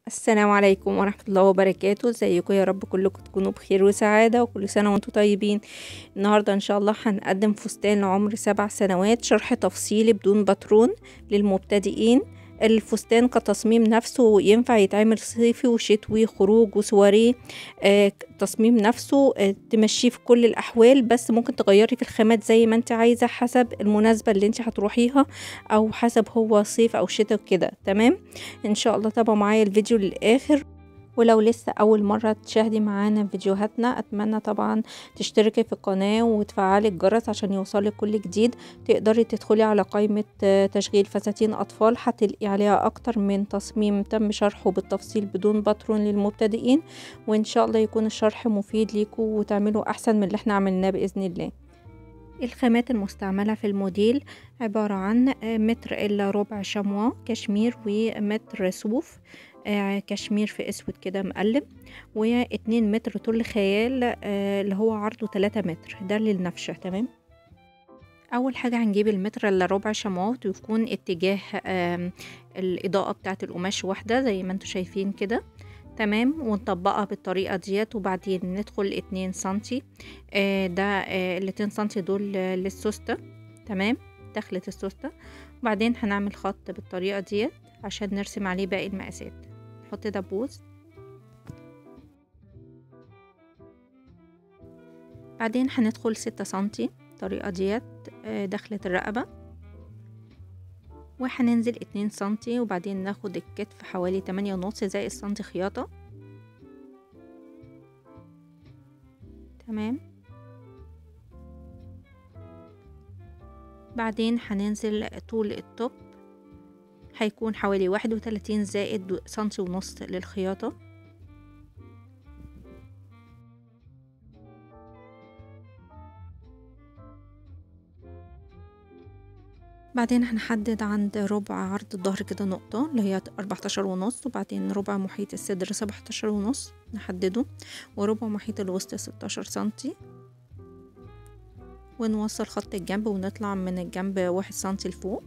السلام عليكم ورحمة الله وبركاته ازيكم يا رب كلكم تكونوا بخير وسعادة وكل سنة وانتم طيبين النهاردة ان شاء الله هنقدم فستان لعمر سبع سنوات شرح تفصيلي بدون باترون للمبتدئين الفستان كتصميم نفسه ينفع يتعمل صيفي وشتوي خروج وسواريه آه تصميم نفسه آه تمشيه في كل الأحوال بس ممكن تغيري في الخامات زي ما انت عايزة حسب المناسبة اللي انت هتروحيها أو حسب هو صيف أو شتاء كده تمام ان شاء الله تابعوا معايا الفيديو للآخر ولو لسه أول مرة تشاهدي معانا فيديوهاتنا أتمنى طبعا تشتركي في القناة وتفعلي الجرس عشان يوصلك كل جديد تقدري تدخلي على قائمة تشغيل فساتين أطفال هتلاقي عليها أكتر من تصميم تم شرحه بالتفصيل بدون باترون للمبتدئين وإن شاء الله يكون الشرح مفيد ليكم وتعملوا أحسن من اللي احنا عملناه بإذن الله الخامات المستعملة في الموديل عبارة عن متر إلا ربع شموا كشمير ومتر صوف آه كشمير في اسود كده مقلب واتنين متر طول خيال آه اللي هو عرضه تلاتة متر ده للنفشة تمام اول حاجة هنجيب المتر الا ربع شموات ويكون اتجاه آه الاضاءة بتاعت القماش واحدة زي ما انتوا شايفين كده تمام ونطبقها بالطريقة ديت وبعدين ندخل اتنين سنتي آه ده آه الاتنين سنتي دول آه للسوستة تمام دخلة السوستة وبعدين هنعمل خط بالطريقة ديت عشان نرسم عليه باقي المقاسات نحط دبوس بعدين هندخل ستة سنتي الطريقة ديت دخلة الرقبة وهننزل اتنين سنتي وبعدين ناخد الكتف حوالي تمانية ونص زائد سنتي خياطة تمام بعدين هننزل طول التوب هيكون حوالي واحد وتلاتين زائد سنتي ونص للخياطة بعدين هنحدد عند ربع عرض الظهر كده نقطة اللي هي أربعتاشر ونص وبعدين ربع محيط الصدر سبعتاشر ونص نحدده وربع محيط الوسط ستاشر سنتي ونوصل خط الجنب ونطلع من الجنب واحد سنتي لفوق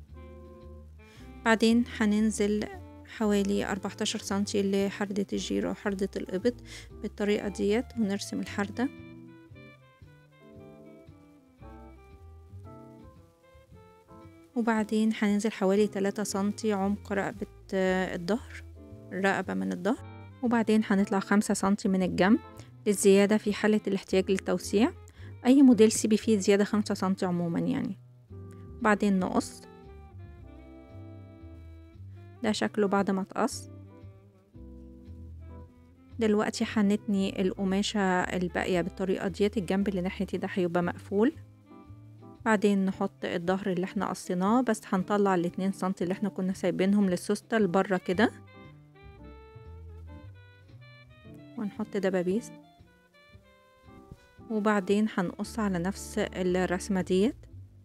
بعدين هننزل حوالي أربعتاشر سنتي لحردة الجيرة وحردة الإبط بالطريقة ديت ونرسم الحردة وبعدين هننزل حوالي تلاتة سنتي عمق رقبة الظهر الرقبة من الظهر وبعدين هنطلع خمسة سنتي من الجنب للزيادة في حالة الاحتياج للتوسيع أي موديل سيبي فيه زيادة خمسة سنتي عموما يعني بعدين نقص ده شكله بعد ما اتقص دلوقتي هنتني القماشة الباقية بالطريقة ديت الجنب اللي ناحيتي ده هيبقى مقفول بعدين نحط الظهر اللي احنا قصيناه بس هنطلع الاتنين سنتي اللي احنا كنا سايبينهم للسوستة لبره كده ونحط دبابيس وبعدين هنقص على نفس الرسمة ديت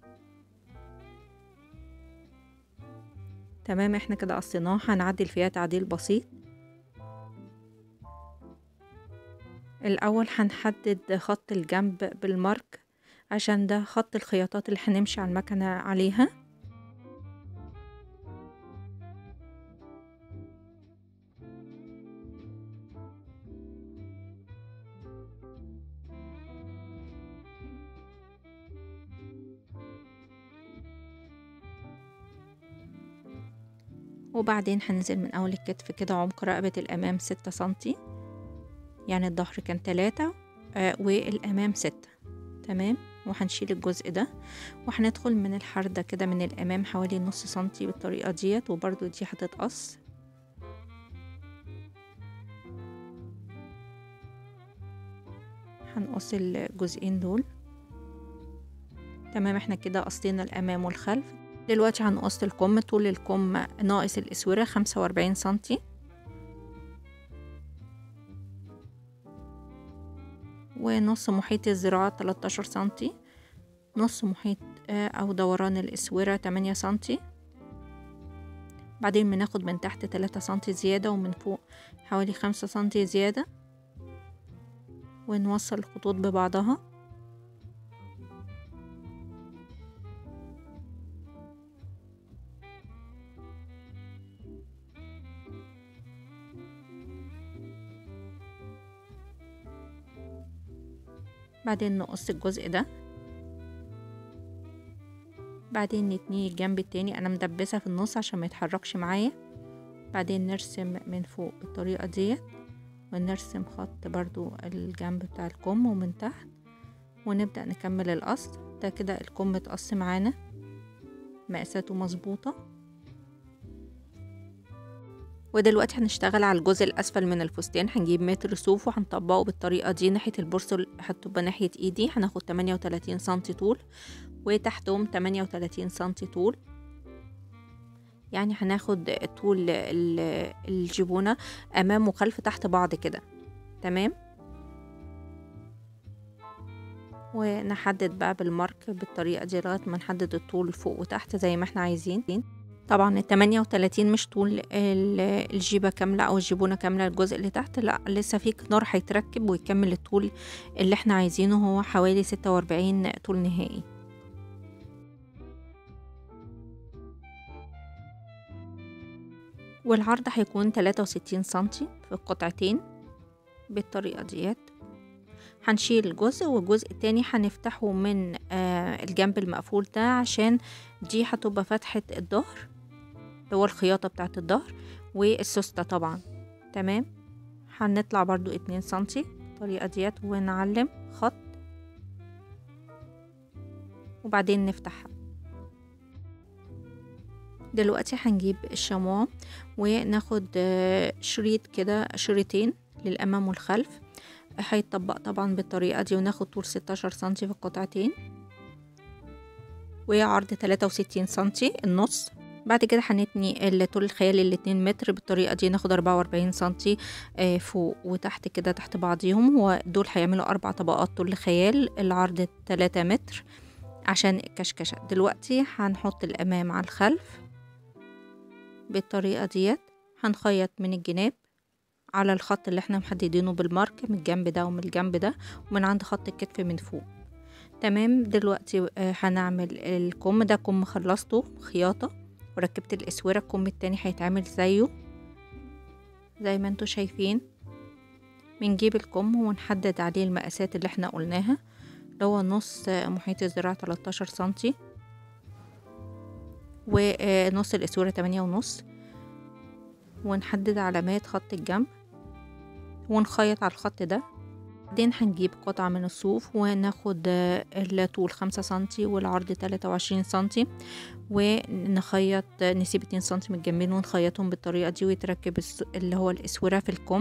تمام احنا كده قصيناه هنعدل فيها تعديل بسيط الاول هنحدد خط الجنب بالمارك عشان ده خط الخياطات اللي هنمشي على المكنة عليها وبعدين هننزل من أول الكتف كده عمق رقبة الأمام ستة سنتي يعني الظهر كان تلاتة آه والأمام ستة تمام وهنشيل الجزء ده وهندخل من الحردة كده من الأمام حوالي نص سنتي بالطريقة ديت وبرضو دي هتتقص هنقص الجزئين دول تمام احنا كده قصينا الأمام والخلف دلوقتي هنقص الكم طول الكم ناقص الاسوره خمسة وأربعين سنتي ونص محيط الذراع تلاتاشر سنتي نص محيط او دوران الاسوره تمانية سنتي بعدين بناخد من تحت تلاتة سنتي زيادة ومن فوق حوالي خمسة سنتي زيادة ونوصل الخطوط ببعضها بعدين نقص الجزء ده بعدين نتنيه الجنب التاني انا مدبسة في النص عشان ما يتحركش معايا بعدين نرسم من فوق بالطريقة ديت ونرسم خط برضو الجنب بتاع الكم ومن تحت ونبدأ نكمل القص ده كده الكم اتقص معانا مقاساته مظبوطة ودلوقتي هنشتغل على الجزء الأسفل من الفستان هنجيب متر صوف وهنطبقه بالطريقة دي ناحية البرسل هتبقى ناحية ايدي هناخد 38 سنتي طول وتحتهم 38 سنتي طول يعني هناخد طول الجبونة أمام وخلف تحت بعض كده تمام ونحدد بقى بالمارك بالطريقة دي لغاية ما نحدد الطول فوق وتحت زي ما احنا عايزين طبعا التمانية وتلاتين مش طول الجيبة كاملة أو الجيبونة كاملة الجزء اللي تحت لا لسه في كنار هيتركب ويكمل الطول اللي احنا عايزينه هو حوالي ستة وأربعين طول نهائي والعرض هيكون تلاتة وستين سنتي في القطعتين بالطريقة ديت هنشيل الجزء والجزء التاني هنفتحه من آه الجنب المقفول ده عشان دي هتبقى فتحة الظهر اللي هو الخياطة بتاعة الظهر والسوستة طبعا تمام هنطلع برضو اتنين سنتي بالطريقة ديت ونعلم خط وبعدين نفتحها دلوقتي هنجيب الشموع وناخد شريط كده شريطين للأمام والخلف هيتطبق طبعا بالطريقة دي وناخد طول ستاشر سنتي في القطعتين وعرض تلاتة وستين سنتي النص بعد كده هنتني طول الخيال الاتنين متر بالطريقة دي ناخد أربعة وأربعين سنتي فوق وتحت كده تحت بعضيهم ودول هيعملوا أربع طبقات طول الخيال العرض تلاتة متر عشان الكشكشة دلوقتي هنحط الأمام على الخلف بالطريقة ديت هنخيط من الجناب على الخط اللي احنا محددينه بالمارك من الجنب ده ومن الجنب ده ومن عند خط الكتف من فوق تمام دلوقتي هنعمل الكم ده كم خلصته خياطة وركبت الاسورة الكم التاني هيتعمل زيه زي ما انتوا شايفين بنجيب الكم ونحدد عليه المقاسات اللي احنا قلناها اللي هو نص محيط الذراع 13 سنتي ونص الاسورة تمانية ونص ونحدد علامات خط الجنب ونخيط على الخط ده بعدين هنجيب قطعة من الصوف وناخد الطول خمسة سنتي والعرض تلاتة وعشرين سنتي ونخيط نسيب اتنين سنتي من الجنبين ونخيطهم بالطريقة دي ويتركب اللي هو الاسورة في الكم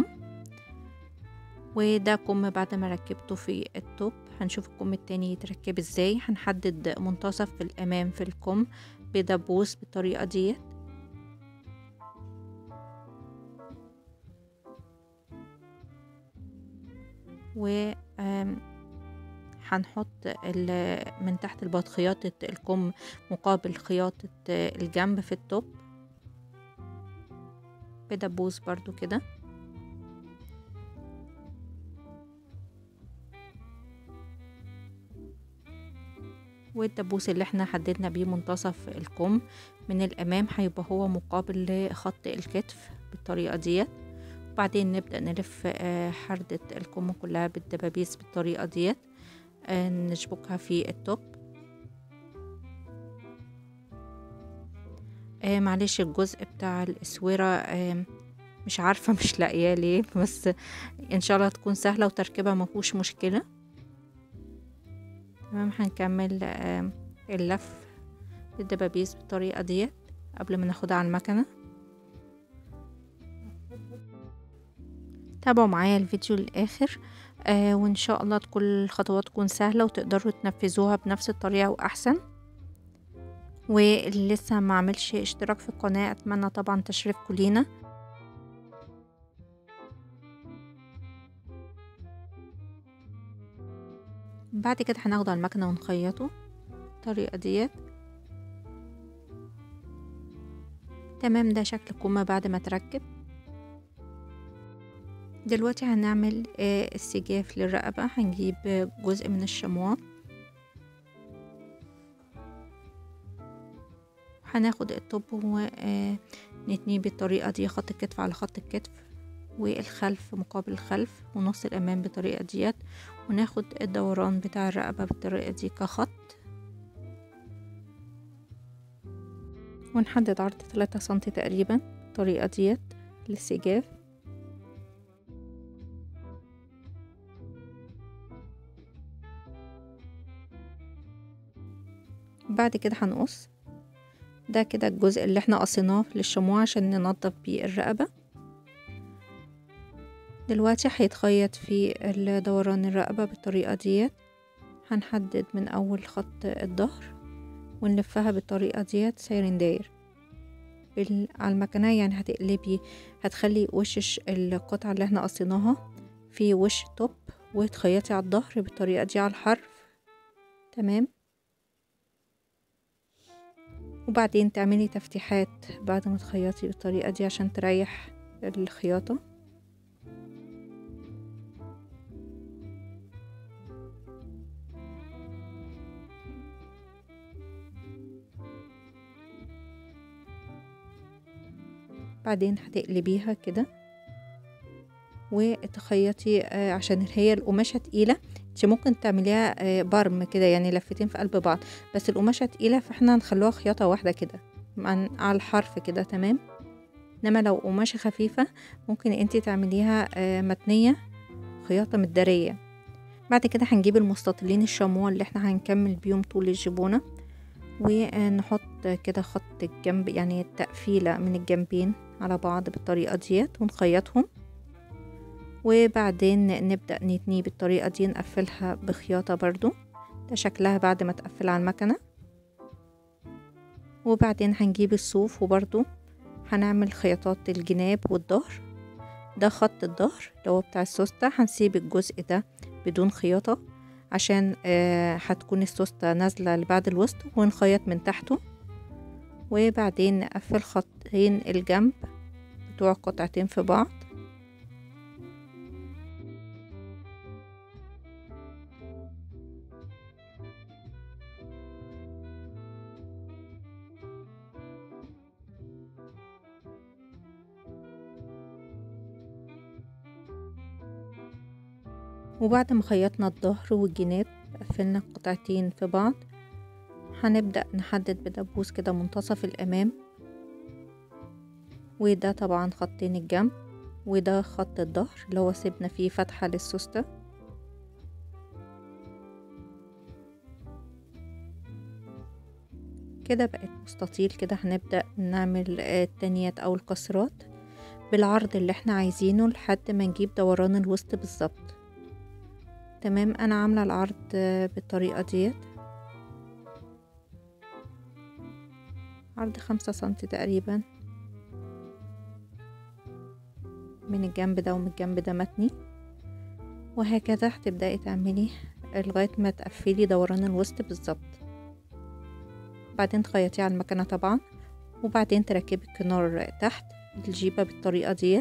وده كم بعد ما ركبته في التوب هنشوف الكم التاني يتركب ازاي هنحدد منتصف في الامام في الكم بدبوس بالطريقة ديت و هنحط من تحت الباط خياطة الكم مقابل خياطة الجنب في التوب بدبوس برضو كده والدبوس اللي احنا حددنا بيه منتصف الكم من الامام هيبقى هو مقابل لخط الكتف بالطريقة ديت وبعدين نبدأ نلف حردة الكم كلها بالدبابيس بالطريقة ديت نشبكها في التوب معلش الجزء بتاع الاسورة مش عارفة مش لاقياه ليه بس ان شاء الله تكون سهلة وتركيبها مفهوش مشكلة تمام هنكمل اللف بالدبابيس بالطريقة ديت قبل ما ناخدها على المكنة تابعوا معايا الفيديو للآخر آه وإن شاء الله كل الخطوات تكون سهلة وتقدروا تنفذوها بنفس الطريقة وأحسن واللي لسه ما عملش اشتراك في القناة أتمنى طبعا تشريفكم لينا بعد كده هناخده على المكنة ونخيطه الطريقة ديت تمام ده شكل الكمة بعد ما تركب دلوقتي هنعمل السجاف للرقبة هنجيب جزء من الشموع هناخد الطب ونتنيه بالطريقة دي خط الكتف على خط الكتف والخلف مقابل الخلف ونص الأمام بالطريقة ديت وناخد الدوران بتاع الرقبة بالطريقة دي كخط ونحدد عرض تلاتة سنتي تقريبا الطريقة ديت للسجاف بعد كده هنقص ده كده الجزء اللي احنا قصيناه للشموع عشان ننضف بيه الرقبة دلوقتي هيتخيط في دوران الرقبة بالطريقة ديت هنحدد من أول خط الظهر ونلفها بالطريقة ديت سايرين داير بال... على المكنة يعني هتقلبي هتخلي وش القطعة اللي احنا قصيناها في وش توب وتخيطي على الظهر بالطريقة دي على الحرف تمام وبعدين تعملي تفتيحات بعد ما تخيطي بالطريقة دي عشان تريح الخياطة بعدين هتقلبيها كده وتخيطي عشان هي القماشة تقيلة انت ممكن تعمليها برم كده يعني لفتين في قلب بعض بس القماشة تقيلة فاحنا هنخلوها خياطة واحدة كده على الحرف كده تمام انما لو قماشة خفيفة ممكن انت تعمليها متنية خياطة متدارية بعد كده هنجيب المستطيلين الشموع اللي احنا هنكمل بيهم طول الجبونة ونحط كده خط الجنب يعني التقفيلة من الجنبين على بعض بالطريقة ديت ونخيطهم وبعدين نبدأ نتنيه بالطريقة دي نقفلها بخياطة برضو ده شكلها بعد ما تقفل على المكنة وبعدين هنجيب الصوف وبرضو هنعمل خياطات الجناب والظهر ده خط الظهر اللي هو بتاع السوستة هنسيب الجزء ده بدون خياطة عشان آه هتكون السوستة نازلة لبعد الوسط ونخيط من تحته وبعدين نقفل خطين الجنب بتوع قطعتين في بعض وبعد ما خيطنا الظهر والجناب قفلنا القطعتين في بعض هنبدأ نحدد بدبوس كده منتصف الأمام وده طبعا خطين الجنب وده خط الظهر اللي هو سيبنا فيه فتحة للسوستة كده بقت مستطيل كده هنبدأ نعمل التانيات أو الكسرات بالعرض اللي احنا عايزينه لحد ما نجيب دوران الوسط بالظبط تمام انا عامله العرض بالطريقه ديت عرض خمسة سنتي تقريبا من الجنب ده ومن الجنب ده متني وهكذا هتبدأي تعملي لغاية ما تقفلي دوران الوسط بالظبط بعدين تخيطيه على المكنة طبعا وبعدين تركبي الكنار تحت الجيبة بالطريقة ديت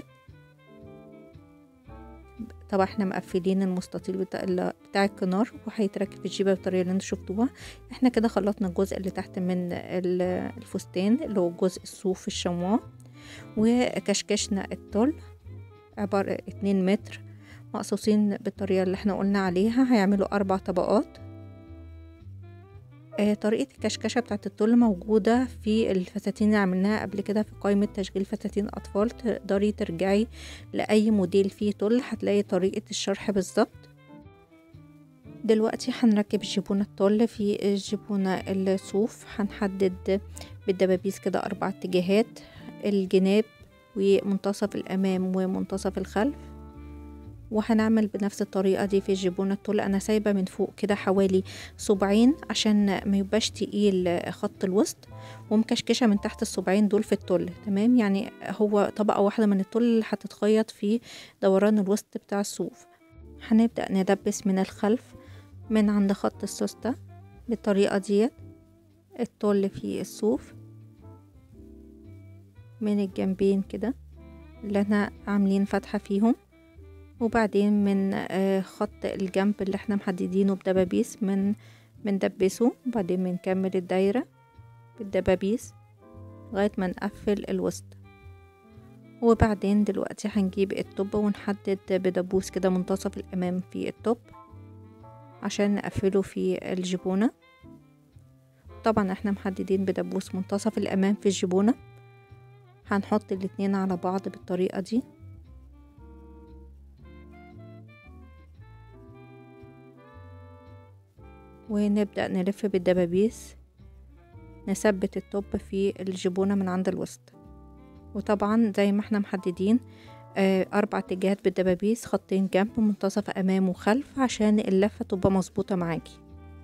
طبعا احنا مقفلين المستطيل بتاع, بتاع الكنار وهيتركب الجيبه بالطريقه اللي انتوا شفتوها احنا كده خلطنا الجزء اللي تحت من الفستان اللي هو جزء الصوف الشموع وكشكشنا التل عبارة اتنين متر مقصوصين بالطريقة اللي احنا قلنا عليها هيعملوا أربع طبقات آه طريقة الكشكشة بتاعت التل موجودة في الفساتين اللي عملناها قبل كده في قائمة تشغيل فساتين أطفال تقدري ترجعي لأي موديل فيه تل هتلاقي طريقة الشرح بالظبط دلوقتي هنركب الجبونة التل في الجبونة الصوف هنحدد بالدبابيس كده أربع اتجاهات الجناب ومنتصف الأمام ومنتصف الخلف وهنعمل بنفس الطريقة دي في الجبونة التل أنا سايبة من فوق كده حوالي صبعين عشان ما يبقاش تقيل خط الوسط ومكشكشة من تحت الصبعين دول في التل تمام يعني هو طبقة واحدة من التل اللي هتتخيط في دوران الوسط بتاع الصوف هنبدأ ندبس من الخلف من عند خط السوستة بالطريقة ديت التل في الصوف من الجنبين كده اللي احنا عاملين فتحة فيهم وبعدين من خط الجنب اللي احنا محددينه بدبابيس من بندبسه وبعدين بنكمل الدايرة بالدبابيس لغاية ما نقفل الوسط وبعدين دلوقتي هنجيب التوب ونحدد بدبوس كده منتصف الامام في التوب عشان نقفله في الجبونة طبعا احنا محددين بدبوس منتصف الامام في الجبونة هنحط الاتنين على بعض بالطريقة دي ونبدأ نلف بالدبابيس نثبت التوب في الجبونة من عند الوسط وطبعا زي ما احنا محددين آه، أربع اتجاهات بالدبابيس خطين جنب منتصف أمام وخلف عشان اللفة تبقى مظبوطة معاكي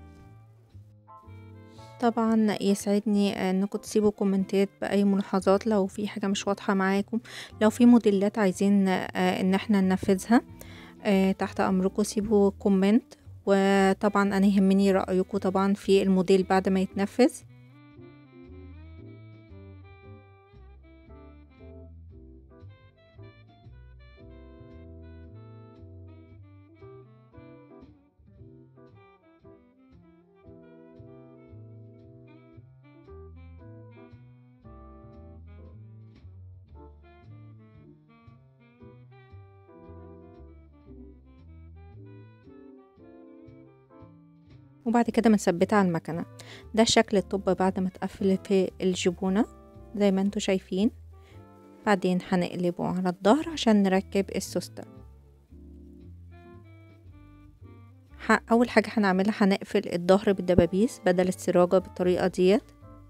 طبعا يسعدني انكم تسيبوا كومنتات باي ملاحظات لو في حاجه مش واضحه معاكم لو في موديلات عايزين آه، ان احنا ننفذها آه، تحت امركم سيبوا كومنت وطبعا انا يهمني رايكم طبعا في الموديل بعد ما يتنفذ وبعد كده بنثبتها على المكنة ده شكل الطب بعد ما تقفل في الجبونة زي ما انتوا شايفين بعدين هنقلبه على الظهر عشان نركب السوستة ح- أول حاجة هنعملها هنقفل الظهر بالدبابيس بدل السراجة بالطريقة ديت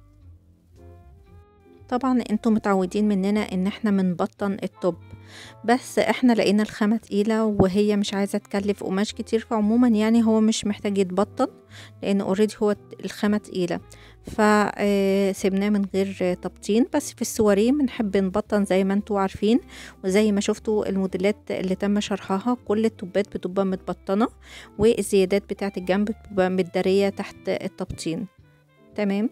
طبعا انتوا متعودين مننا ان احنا بنبطن الطب بس احنا لقينا الخامة تقيلة وهي مش عايزة تكلف قماش كتير فعموما يعني هو مش محتاج يتبطن لان اوريدي هو الخامة تقيلة فسيبناه من غير تبطين بس في السواريه بنحب نبطن زي ما انتوا عارفين وزي ما شفتوا الموديلات اللي تم شرحها كل التوبات بتبقى متبطنة والزيادات بتاعت الجنب بتبقى متدارية تحت التبطين تمام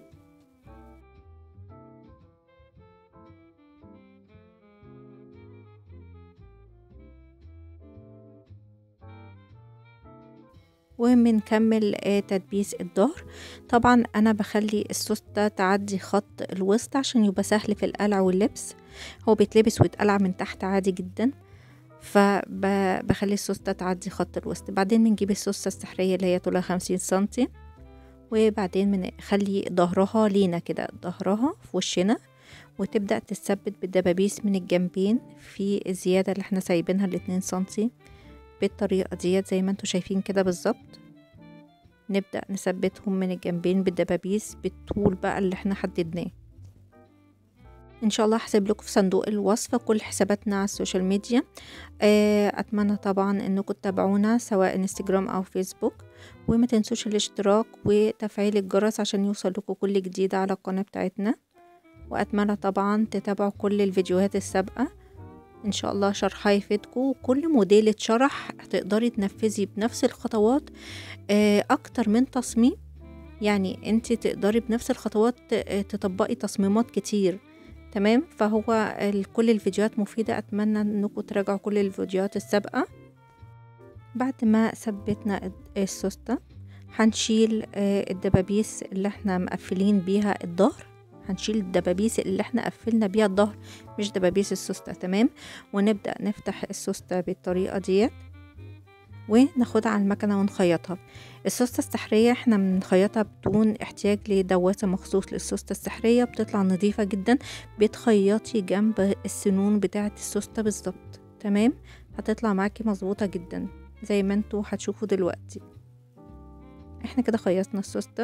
وبنكمل آه، تدبيس الظهر طبعا انا بخلي السوستة تعدي خط الوسط عشان يبقى سهل في القلع واللبس هو بيتلبس ويتقلع من تحت عادي جدا فبخلي السوستة تعدي خط الوسط بعدين بنجيب السوستة السحرية اللي هي طولها خمسين سنتي وبعدين بنخلي ظهرها لينا كده ظهرها في وشنا وتبدأ تثبت بالدبابيس من الجنبين في الزيادة اللي احنا سايبينها الاتنين سنتي بالطريقة ديت زي ما انتوا شايفين كده بالظبط نبدأ نثبتهم من الجنبين بالدبابيس بالطول بقى اللي احنا حددناه ان شاء الله هسيب لكم في صندوق الوصف كل حساباتنا على السوشيال ميديا آه، اتمنى طبعا انكم تتابعونا سواء انستجرام او فيسبوك وما تنسوش الاشتراك وتفعيل الجرس عشان يوصل لكم كل جديد على القناة بتاعتنا واتمنى طبعا تتابعوا كل الفيديوهات السابقة ان شاء الله شرحها يفيدكم وكل موديل اتشرح هتقدري تنفذي بنفس الخطوات آه، اكتر من تصميم يعني انت تقدري بنفس الخطوات آه، تطبقي تصميمات كتير تمام فهو ال- كل الفيديوهات مفيدة اتمنى انكم تراجعوا كل الفيديوهات السابقة بعد ما ثبتنا الد- السوستة هنشيل آه، الدبابيس اللي احنا مقفلين بيها الظهر هنشيل الدبابيس اللي احنا قفلنا بيها الظهر مش دبابيس السوستة تمام ونبدأ نفتح السوستة بالطريقة ديت وناخدها على المكنة ونخيطها السوستة السحرية احنا بنخيطها بدون احتياج لدواسة مخصوص للسوستة السحرية بتطلع نظيفة جدا بتخيطي جنب السنون بتاعة السوستة بالظبط تمام هتطلع معاكي مظبوطة جدا زي ما انتوا هتشوفوا دلوقتي احنا كده خيطنا السوستة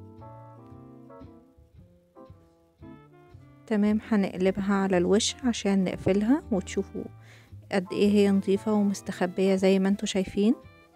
تمام هنقلبها على الوش عشان نقفلها وتشوفوا قد ايه هي نظيفة ومستخبية زي ما انتوا شايفين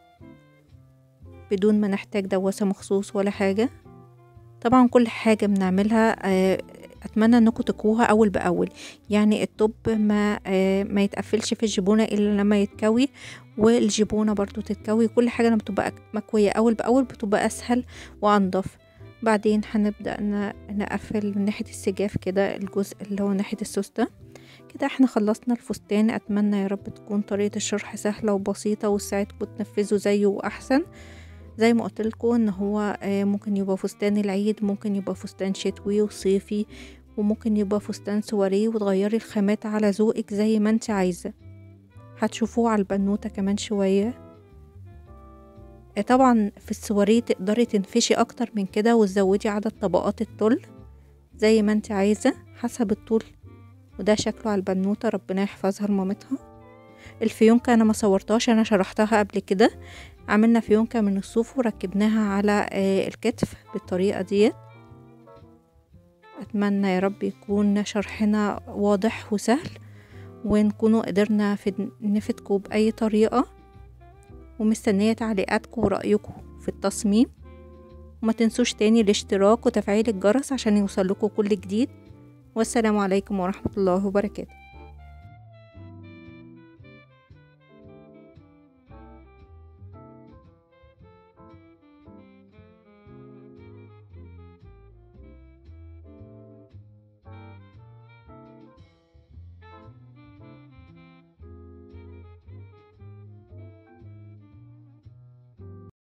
بدون ما نحتاج دواسة مخصوص ولا حاجة طبعا كل حاجة بنعملها آه، اتمنى انكم تكوها اول باول يعني الطب ما آه، ما يتقفلش في الجبونة الا لما يتكوي والجبونة برضو تتكوي كل حاجة لما تبقى مكوية اول باول بتبقى اسهل وانضف بعدين هنبدأ ن- نقفل من ناحية السجاف كده الجزء اللي هو ناحية السوستة كده احنا خلصنا الفستان اتمنى يا رب تكون طريقة الشرح سهلة وبسيطة وتساعدكم تنفذوا زيه واحسن زي ما قلت لكم ان هو آه، ممكن يبقى فستان العيد ممكن يبقى فستان شتوي وصيفي وممكن يبقى فستان سواريه وتغيري الخامات على ذوقك زي ما انت عايزة هتشوفوه على البنوتة كمان شوية آه، طبعا في السواريه تقدري تنفشي اكتر من كده وتزودي عدد طبقات التل زي ما انت عايزة حسب الطول وده شكله على البنوتة ربنا يحفظها لمامتها الفيونكة انا ما صورتهاش انا شرحتها قبل كده عملنا فيونكة من الصوف وركبناها على آه، الكتف بالطريقة ديت أتمنى يا رب يكون شرحنا واضح وسهل ونكونوا قدرنا في نفيدكم بأي طريقة ومستنية تعليقاتكم ورأيكم في التصميم وما تنسوش تاني الاشتراك وتفعيل الجرس عشان يوصلكوا كل جديد والسلام عليكم ورحمة الله وبركاته